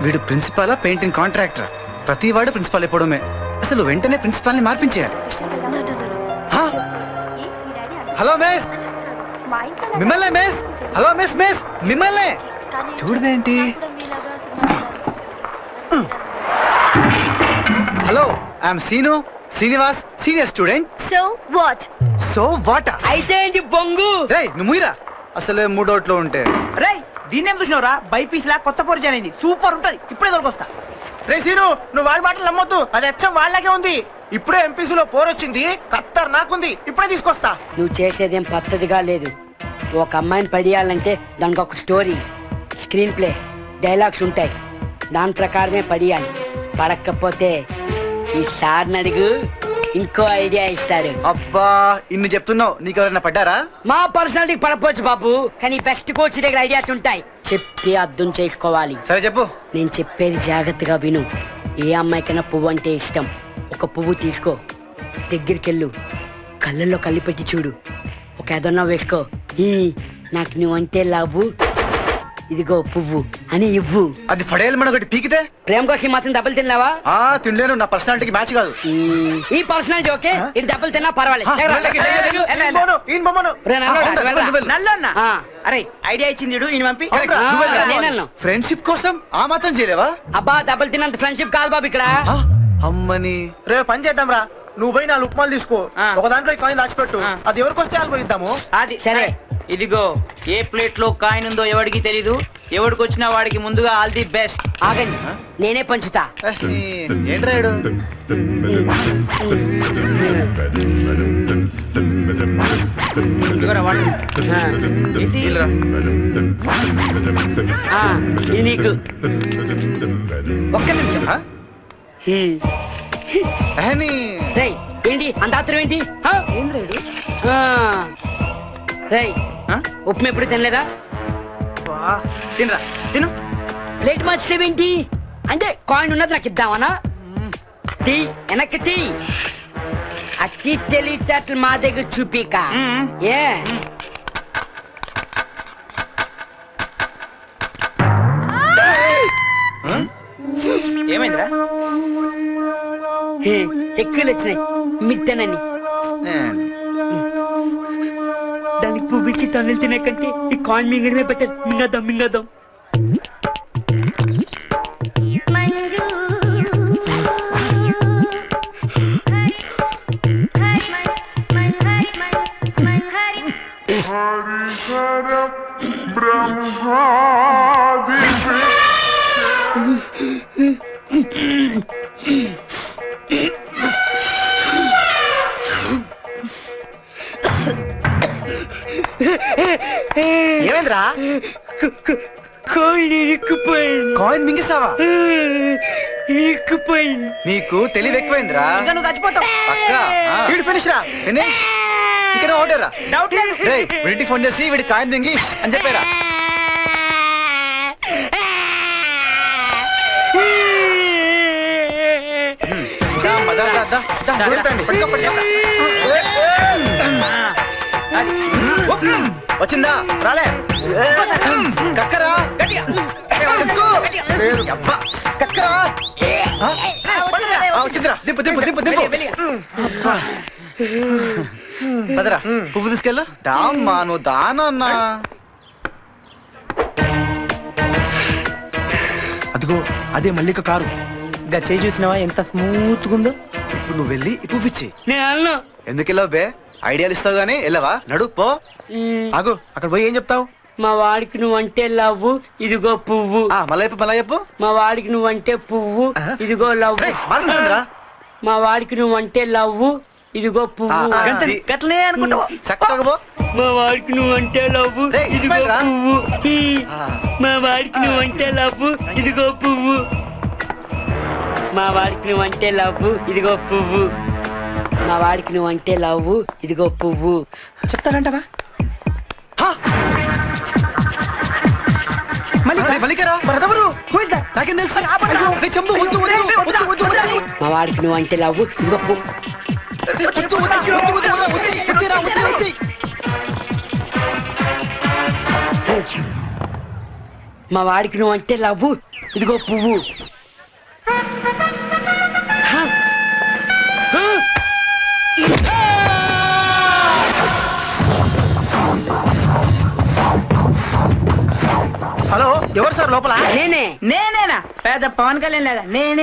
వీడు ప్రిన్సిపాలా painting contractor ప్రతి వాడు ప్రిన్సిపాల్ అయిపోవడమే అసలు వెంటనే ప్రిన్సిపాల్ ని మార్పించేయాలి హా? హలో మిస్ మిమ్మల్నే మిస్ హలో మిస్ మిస్ మిమ్మల్నే చూడదేంటి hello I'm Seenu Srinivas senior student so what so what అయితే ఏంటి బొంగు రే నువ్వు ముయ్యరా అసలే మూడోట్లో ఉంటే రే దీన్నేం చూసినవరా బైపీస్ లా కొత్త పరిచయం అయింది సూపర్ ఉంటది ఇప్పుడే దొరకొస్తా రే సీను నువ్వు వాడి మాటలు నమ్మొద్దు అది అచ్చం వాళ్ళకే ఉంది ఇప్పుడే ఎంపీసీలో పోర్ వచ్చింది ఖత్తర్ నాకుంది ఇప్పుడే తీసుకొస్తా నువ్వు చేసేదేం పద్ధతిగా లేదు ఒక అమ్మాయిని పడియాలంటే దానికి ఒక స్టోరీ స్క్రీన్ ప్లే డైలాగ్స్ ఉంటాయి దాని ప్రకారమే పడియాలి పడకపోతే ఈ సార్ని అడుగు ఇంకో ఐడియా ఇస్తారు అబ్బా ఇన్ని చెప్తున్నావు నీకు ఎవరైనా పడ్డారా మా పర్సనాలిటీకి పడపోవచ్చు బాబు కానీ బెస్ట్ కోచ్ దగ్గర ఐడియాస్ ఉంటాయి చెప్తే అర్థం చేసుకోవాలి సరే చెప్పు నేను చెప్పేది జాగ్రత్తగా విను ఏ అమ్మాయికైనా పువ్వు అంటే ఇష్టం ఒక పువ్వు తీసుకో దగ్గరికెళ్ళు కళ్ళల్లో కళ్ళు పెట్టి చూడు ఒక ఏదన్నా వేసుకో ఈ నాకు నువ్వంటే లవ్వు ఇదిగో పువ్వు అని ఇవ్వు అది ఫడేలు మన ఒకటి పీకితే ప్రేమ కోసం మాత్రం దెబ్బలు తిన్నావా ఆ తినలేను నా పర్సనాలిటీకి మ్యాచ్ కాదు ఈ- ఈ పర్సనాలిటీ ఓకే ఇది దెబ్బలు తిన్నా పర్వాలేదు ఆ, లేకరా, వెళ్ళకి, లేకరా, వెళ్ళకి, లేకరా, ఈయన వెళ్ళరా. బొమ్మను, ఈయన బొమ్మను. రే, నల్లోడా, ఆ, వెళ్ళరా. నువ్వు వెళ్ళు. నల్లన్న ఆ. అరే ఐడియా ఇచ్చింది ఈడు, ఈయన పంపి కరెక్ట్, ఆ, నువ్వు వెళ్ళరా. నేను వెళ్ళను. ఫ్రెండ్షిప్ కోసం ఆ మాత్రం చేయలేవా అబ్బా దెబ్బలు తిన్నంత ఫ్రెండ్షిప్ కాదు బాబు ఇక్కడ ఆ, అమ్మని రేపు పని చేద్దాం రా నువ్వు పోయి నాలుగు ఉప్మాలు తీసుకో ఆ. ఒక దాంట్లో ఈ కాయిన్ దాచిపెట్టు ఆ. అది ఎవరికి వస్తే వాళ్ళు పోయిద్దాము అది సరే. ఇదిగో ఏ ప్లేట్ లో కాయిన్ ఉందో ఎవడికి తెలీదు ఎవడికి వచ్చినా వాడికి ముందుగా ఆల్ ది బెస్ట్ ఆగండి నేనే పంచుతా ఏ, ఈ- ఏంట్రా ఈడు? ఇదిగోరా వాడు. ఆ, ఏంటి? వీళ్ళరా. ఆ, ఇది నీకు ఒక్క నిమిషం ఆ? హ్మ్. ఏ, నీ- రేయ్ ఏంటి అంత ఆత్రం ఏంటి హా? ఆ. రేయ్ ఆ? ఉప్మా ఎప్పుడు తినలేదా వా, తినరా తిను ప్లేట్ మార్చేవేంటి అంటే కాయిన్ ఉన్నది నాకు ఇద్దామనా తీ వెనక్కి తీ అట్టి తెలివితేటలు మా దగ్గర చూపిక మ్మ్. ఏ ఏమైందిరా హే, ఎక్కువలు వచ్చినాయి మీరు తినని ఏ, దానికి పువ్వు ఇచ్చి తన్నులు తినే కంటే ఈ కాయిన్ మింగడమే బెటర్ మింగదాం మింగదాం ఏమైందిరా కాయిన్ ఇరుక్కుపోయింది కాయిన్ మింగిస్తావా ఇరుక్కుపోయింది నీకు తెలివి ఎక్కువైందిరా ఇంకా నువ్వు చచ్చిపోతావు పక్క వీడు ఫినిష్ రా ఫినిష్ ఇంకా ఓటేరా డౌట్ లేదు రే వీడికి ఫోన్ చేసి వీడి కాయిన్ మింగి అని చెప్పారా దా, అమ్మ, దా, దా, దా, దా, దూరండి. పట్టుకో, పట్టుకో. వచ్చిందా రాలే కక్కరా కక్కు. లేదు, అబ్బా. కక్కరా ఆ? ఆ, వచ్చిందిరా దింపు దింపు దింపు దింపు అబ్బా. పదరా పువ్వు తీసుకెళ్ళు దామ్మా నువ్వు దానన్నా అదిగో అదే మల్లిక కారు ఇంకా చేయి చూసినావా ఎంత స్మూత్ ఉందో ఇప్పుడు నువ్వు వెళ్ళి ఈ పువ్వు ఇచ్చి నేను అన్ను ఎందుకు వెళ్ళావు బే ఐడియాలు ఇస్తావు గానీ వెళ్ళవా నడు పో ఆగు అక్కడ పోయి ఏం చెప్తావు మా వాడికి నువ్వంటే లవ్వు ఇదిగో పువ్వు ఆ మళ్ళా చెప్పు మళ్ళా చెప్పు మా వాడికి నువ్వంటే పువ్వు ఇదిగో లవ్వు రేయ్, మారుస్తుందిరా. మా వాడికి నువ్వంటే లవ్వు ఇదిగో ఆ, పువ్వు ఆ, గంటది. ఇది- గట్లనే అనుకుంటావు చక్కగా పో మా వాడికి నువ్వంటే లవ్వు రేయ్, ఇదిగో ఇస్మాయిల్ రా. పువ్వు ఈ, ఆ. మా వాడికి నువ్వంటే లవ్వు ఇదిగో పువ్వు మా వాడికి నువ్వంటే లవ్వు ఇదిగో పువ్వు మా వాడికి నువ్వంటే లవ్వు ఇదిగో పువ్వు చెప్తానంటావా మళ్ళీ మల్లికరా మరెవరు Who is that? నాకేం తెలుసు రేయ్, చెంబు వద్దు వద్దు వద్దు వద్దు వద్దు మా వాడికి నువ్వంటే లవ్వు ఇదిగో పువ్వు వద్దు వద్దు వద్దు వద్దు వద్దు వద్దు వచ్చి వచ్చిరా వచ్చి వచ్చి మా వాడికి నువ్వంటే లవ్వు ఇదిగో పువ్వు హ? హ? హలో ఎవరు సార్ లోపల నేనే నేనేనా పెద్ద పవన్ కళ్యాణ్ లాగా నేనే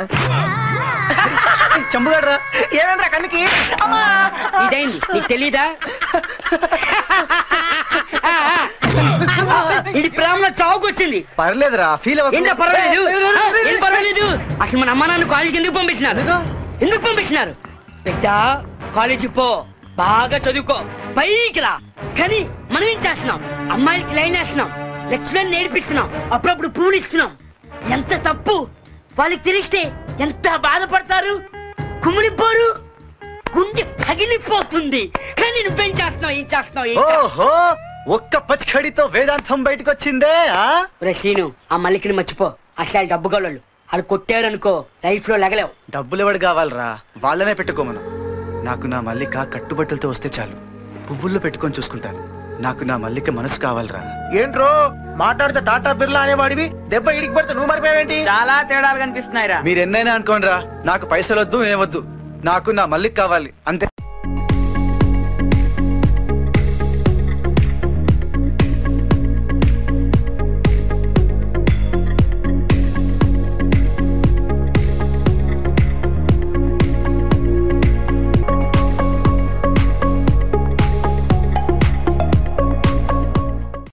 చంపుగాడ్రా ఏమేంద్రా కన్నుకి అమ్మా ఇదైంది నీకు తెలీదా ఇది ప్రేమలో చావుకొచ్చింది పర్లేదురా ఫీల్ ఏంటో పర్వాలేదు ఆ, ఏం పర్వాలేదు అసలు మన అమ్మ నాన్న కాలేజీకి ఎందుకు పంపించినారు ఎందుకు పంపించినారు బిడ్డ కాలేజీ పో బాగా చదువుకో పైకి రా కానీ మనం ఏం చేస్తున్నాం అమ్మాయిలకి లైన్ వేస్తున్నాం లెక్చరర్ నేర్పిస్తున్నాం అప్పుడప్పుడు పూలు ఇస్తున్నాం ఎంత తప్పు వాళ్ళకి తెలిస్తే ఎంత బాధపడతారు కుమిలిపోరు గుండె పగిలిపోతుంది కానీ నువ్వేం చేస్తున్నావు ఏం చేస్తున్నావు ఏం చేస్తున్నావు? ఓహో ఒక్క పచ్చికడితో వేదాంతం బయటకు వచ్చిందే ఆ ఒరే శ్రీను ఆ మల్లికని మర్చిపో అసలు డబ్బు గోళ్ళు వాళ్ళు కొట్టారనుకో లైఫ్ లో లెగలేవు డబ్బులు ఎవడు కావాలరా వాళ్ళనే పెట్టుకోమను నాకు నా మల్లిక కట్టుబట్టలతో వస్తే చాలు పువ్వుల్లో పెట్టుకొని చూసుకుంటాను నాకు నా మల్లిక మనసు కావాలరా ఏంట్రో మాట్లాడితే టాటా బిర్లా అనేవాడివి దెబ్బ ఇడికి పడితే నువ్వు మరిపోయావేంటి చాలా తేడాలు కనిపిస్తున్నాయిరా మీరు ఎన్నైనా అనుకోండిరా నాకు పైసలు వద్దు ఏమొద్దు నాకు నా మల్లిక కావాలి అంతే